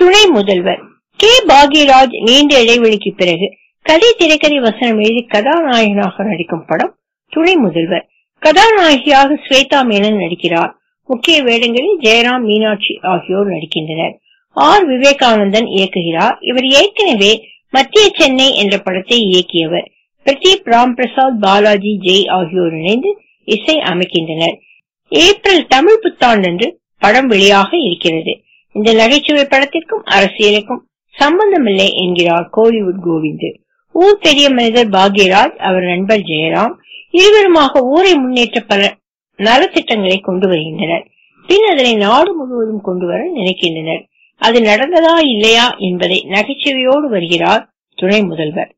துணை முதல்வர் கே பாக்யராஜ் நீண்ட இடைவெளிக்கு பிறகு கதை திரைக்கதை வசனம் எழுதி கதாநாயகனாக நடிக்கும் படம் துணை முதல்வர் கதாநாயகியாக ஸ்வேதா மேனன் நடிக்கிறார் முக்கிய வேடங்களில் ஜெயராம் மீனாட்சி ஆகியோர் நடிக்கின்றனர் ஆர் விவேகானந்தன் இயக்குகிறார் இவர் ஏற்கனவே மத்திய சென்னை என்ற படத்தை இயக்கியவர் பிரதீப் ராம் பிரசாத் பாலாஜி ஜெய் ஆகியோர் இணைந்து இசை அமைக்கின்றனர் ஏப்ரல் தமிழ் புத்தாண்டன்று படம் வெளியாக இருக்கிறது இந்த நகைச்சுவை படத்திற்கும் அரசியலுக்கும் சம்பந்தமில்லை என்கிறார் கோலிவுட் கோவிந்த் ஊர் பெரிய மனிதர் பாக்யராஜ் அவர் நண்பர் ஜெயராம் இருவருமாக ஊரை முன்னேற்ற பல நலத்திட்டங்களை கொண்டு வருகின்றனர் பின் அதனை நாடு முழுவதும் கொண்டு வர நினைக்கின்றனர் அது நடந்ததா இல்லையா என்பதை நகைச்சுவையோடு வருகிறார் துணை முதல்வர்